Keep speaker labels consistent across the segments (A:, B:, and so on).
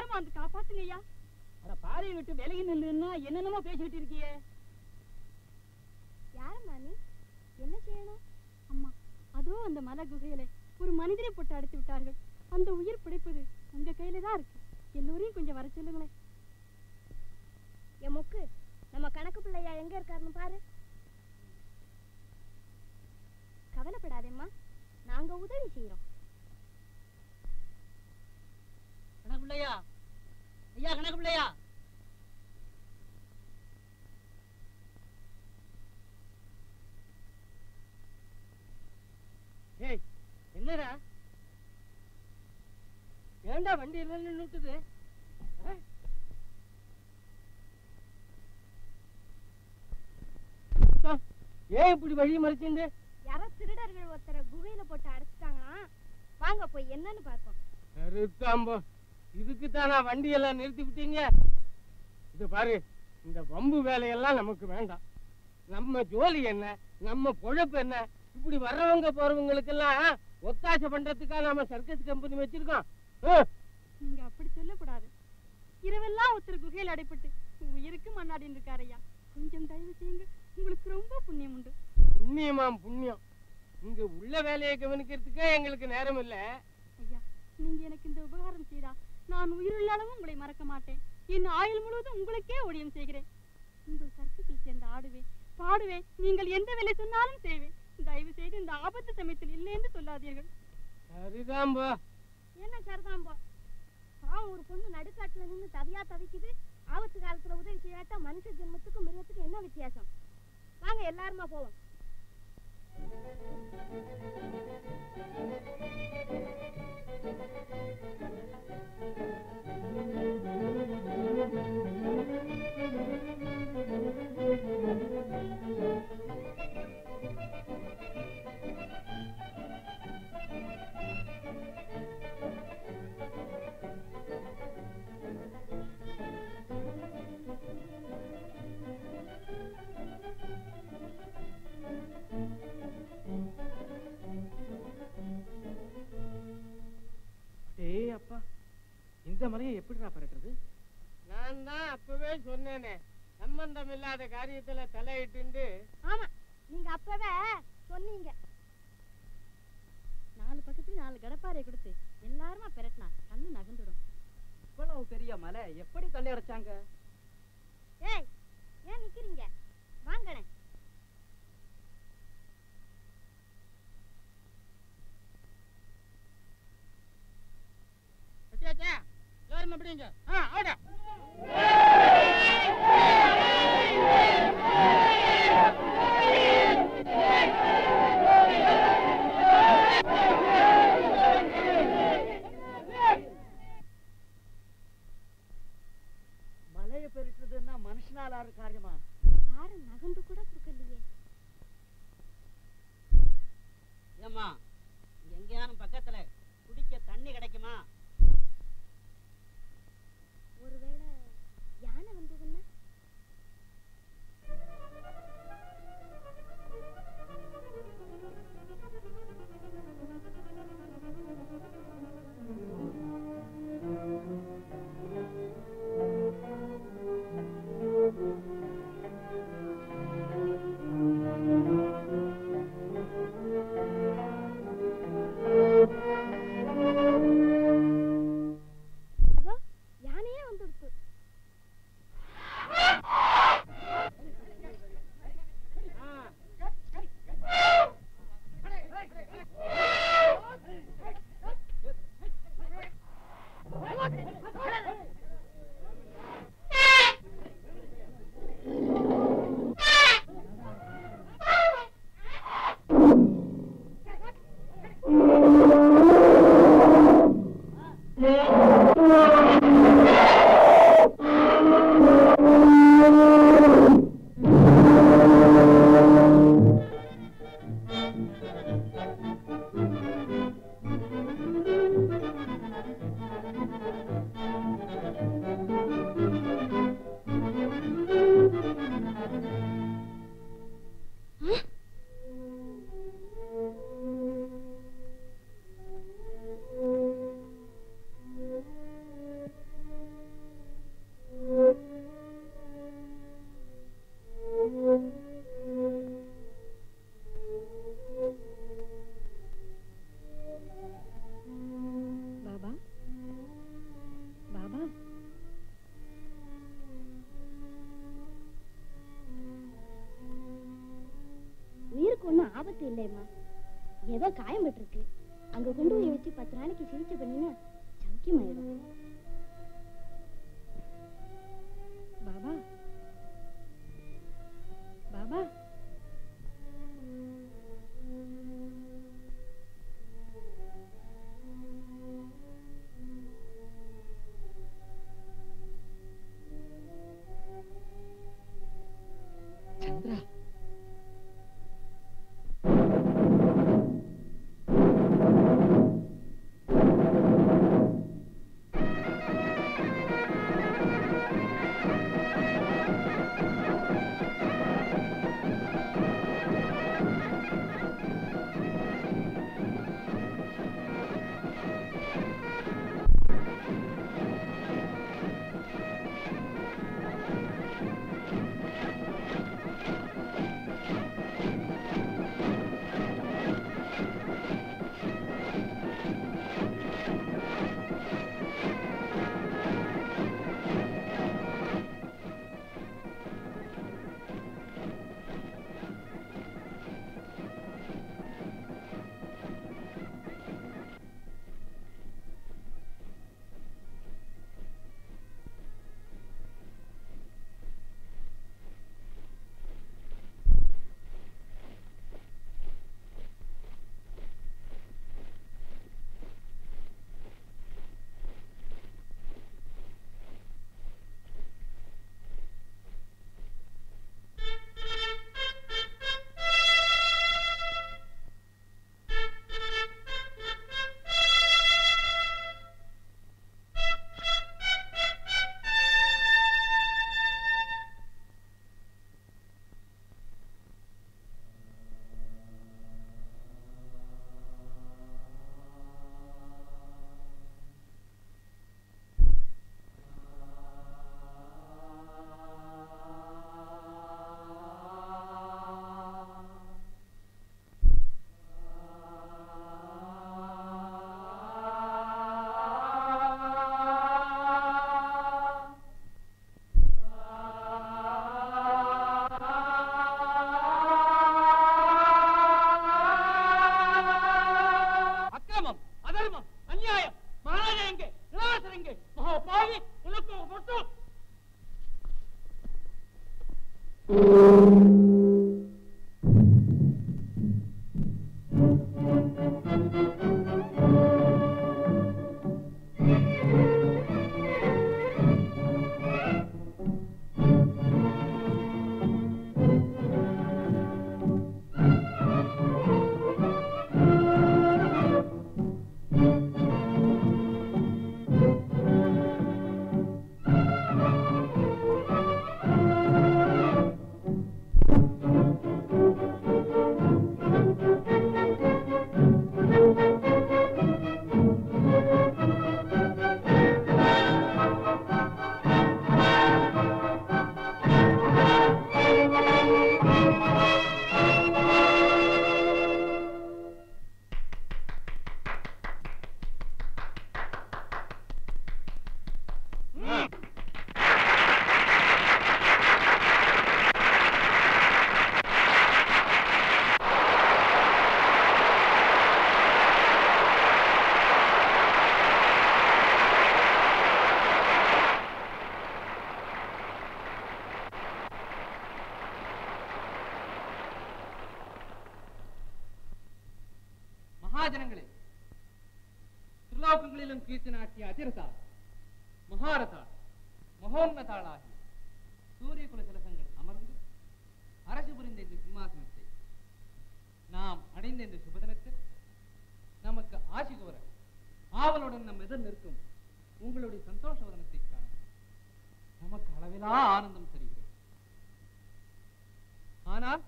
A: சீக்கிரமா வந்து காப்பாத்துங்க ஐயா
B: அட பாறையை விட்டு விலகி நில்லுன்னா என்னென்னமோ பேசிக்கிட்டு இருக்கியே
A: யாரம்மா நீ என்ன செய்யணும் அம்மா அதோ அந்த மலை குகையில ஒரு மனிதரை போட்டு அடைத்து விட்டார்கள் அந்த உயிர் பிடிப்பது உங்க கையில தான் இருக்கு எல்லோரையும் கொஞ்சம் வர சொல்லுங்களேன் என் மொக்கு நம்ம கணக்கு பிள்ளையா எங்க இருக்காருன்னு பாரு கவலைப்படாதேம்மா நாங்க உதவி செய்யறோம்
B: கணக்கு பிள்ளையா ஐயா கணக்கு பிள்ளையா ஏய் என்னடா ஏன்டா வண்டி எல்லாம் நின்னுட்டுது ஆ? ஆ, ஏன் இப்படி வழி மறைச்சிருந்து
A: யாரோ திருடர்கள் ஒருத்தரை குகையில போட்டு அடைச்சிட்டாங்கன்னா வாங்க போய் என்னன்னு பார்ப்போம்
C: கருத்தாம்போ இதுக்கு தானா வண்டி எல்லாம் நிறுத்தி விட்டீங்க இது பாரு இந்த வம்பு வேலையெல்லாம் நமக்கு வேண்டாம் நம்ம ஜோலி என்ன நம்ம பொழப்பு என்ன இப்படி வர்றவங்க போறவங்களுக்கெல்லாம் ஒத்தாசை பண்றதுக்கா நாம சர்க்கஸ் கம்பெனி வச்சிருக்கோம் ஆ,
A: நீங்க அப்படி சொல்லக்கூடாது இரவெல்லாம் ஒருத்தர் குகையில் அடைப்பட்டு உயிருக்கு மண்ணாடின்னு இருக்காரு ஐயா கொஞ்சம் தயவு செய்யுங்க உங்களுக்கு ரொம்ப புண்ணியம் உண்டு
C: புண்ணியமாம் புண்ணியம் இங்க உள்ள வேலையை கவனிக்கிறதுக்கே எங்களுக்கு நேரம் இல்ல
A: ஐயா நீங்க எனக்கு இந்த உபகாரம் செய்தா நான் உயிருள்ள அளவும் உங்களை மறக்க மாட்டேன் என் ஆயுள் முழுவதும் உங்களுக்கே ஊழியம் செய்கிறேன் உங்கள் சர்க்கத்தில் சேர்ந்து ஆடுவேன் பாடுவேன் நீங்கள் எந்த வேலை சொன்னாலும் செய்வேன் தயவு செய்து இந்த ஆபத்து சமயத்தில் இல்லை என்று சொல்லாதீர்கள்
C: சரிதாம்போ
A: என்ன சரிதாம்பா பாவம் ஒரு பொண்ணு நடுக்காட்டுல நின்னு தவியா தவிக்குது ஆபத்து காலத்துல உதவி செய்யாட்டா மனுஷ ஜென்மத்துக்கும் மிருகத்துக்கும் என்ன வித்தியாசம் வாங்க எல்லாருமா போவோம்
D: டேய் அப்பா இந்த மலையை எப்படிடா பரட்டுறது
C: நான் தான் அப்பவே சொன்னேனே சம்பந்தம் இல்லாத காரியத்துல தலையிட்டு
A: ஆமா நீங்க அப்பவே சொன்னீங்க நாலு பக்கத்துல நாலு கடப்பாரை கொடுத்து எல்லாருமா பெரட்டினா கண்ணு நகர்ந்துடும்
D: இவ்வளவு பெரிய மலை எப்படி தள்ளி அடைச்சாங்க
A: ஏய் ஏன் நிக்கிறீங்க வாங்கண்ணே
C: எல்லாரும் அப்படிங்க ஆ ஆடா
D: மலையை பெருட்டுறதுன்னா மனுஷனால ஆறு காரியமா
A: யாரு நகர்ந்து கூட கொடுக்கலையே
B: ஏம்மா இங்க எங்கேயானும் பக்கத்துல குடிக்க தண்ணி கிடைக்குமா
A: ஒருவேளை யானை வந்ததுன்னா அதோ யானையே வந்துடுச்சு ஆபத்து இல்லைம்மா ஏதோ காயம் பட்டிருக்கு அங்க கொண்டு போய் வச்சு பத்து நாளைக்கு சிகிச்சை பண்ணினா சௌக்கியமாயிடும் பாபா பாபா
B: சந்திரா அக்கிரமம் அதர்மம் அநியாயம் மகாராஜா எங்கே இளவரசர் எங்கே மகா பாவி உனக்கு ஒரு பொட்டு மகாஜனங்களே திருலோகங்களிலும் கீர்த்தி நாட்டிய அதிரதா மகாரதா மகோன்னதாளாகி சூரிய குல திலகங்கள் அமர்ந்து அரசு புரிந்த இந்த சிம்மாசனத்தை நாம் அடைந்த இந்த சுபதினத்தில் நமக்கு ஆசி கூற ஆவலுடன் நம் எதிர் நிற்கும் உங்களுடைய சந்தோஷ வதனத்தை காண நமக்கு அளவிலா ஆனந்தம் தருகிறது ஆனால்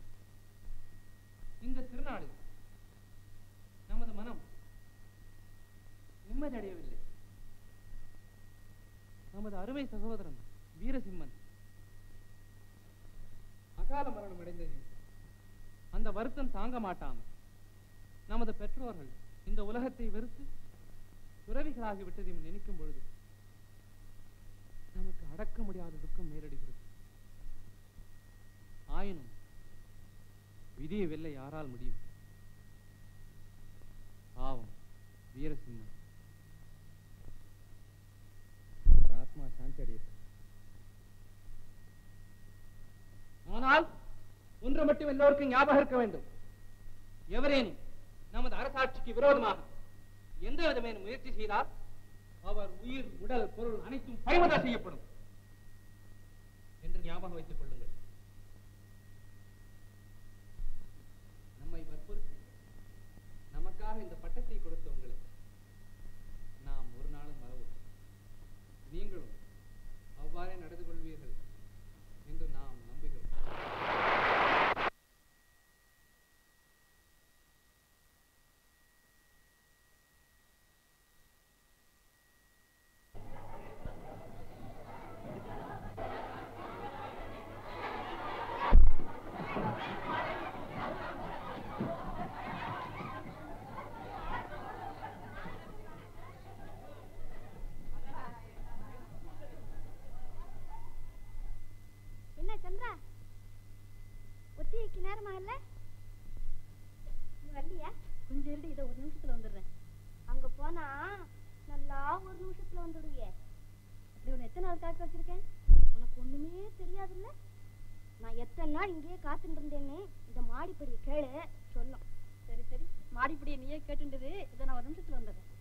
B: இந்த திருநாளில் நமது மனம் நிம்மதி அடையவில்லை நமது அருமை சகோதரன் வீரசிம்மன் அகால மரணம் அடைந்தது அந்த வருத்தம் தாங்க மாட்டாமல் நமது பெற்றோர்கள் இந்த உலகத்தை வெறுத்து துறவிகளாகி விட்டதையும் நினைக்கும் பொழுது நமக்கு அடக்க முடியாத துக்கம் நேரிடுகிறது ஆயினும் விதியை வெல்ல யாரால் முடியும் பாவம் வீரசிம்மன் அவர் ஆத்மா சாந்தி அடையட்டும் ஆனால் ஒன்று மட்டும் எல்லோருக்கும் ஞாபகம் இருக்க வேண்டும் எவரேனும் நமது அரசாட்சிக்கு விரோதமாக எந்த விதமேனும் முயற்சி செய்தால் அவர் உயிர் உடல் பொருள் அனைத்தும் பறிமுதல் செய்யப்படும் என்று ஞாபகம் வைத்துக் கொள்ளுங்கள் நம்மை வற்புறுத்தி நமக்காக இந்த பட்டத்தை கொடுத்த உங்களை நாம் ஒரு நாளும் மறவோம் நீங்களும் அவ்வாறே நடந்து கொள்வீர்கள் என்று நாம் நம்புகிறோம்
A: என்ன சந்திரா ஒத்திக்கு நேரமா இல்ல நீ வரலையா கொஞ்சம் இருந்து இதை ஒரு நிமிஷத்துல வந்துடுறேன் அங்க போனா நல்லா ஒரு நிமிஷத்துல வந்துடுவியே அப்படி உன்னை எத்தனை நாள் காக்க வச்சிருக்கேன் உனக்கு ஒண்ணுமே தெரியாதுல்ல நான் எத்தனை நாள் இங்கேயே காத்துட்டு இருந்தேன்னு இந்த மாடிப்படியை கேளு சொல்லும் சரி சரி மாடிப்படியை நீயே கேட்டுண்டது இதை நான் ஒரு நிமிஷத்துல வந்துடுறேன்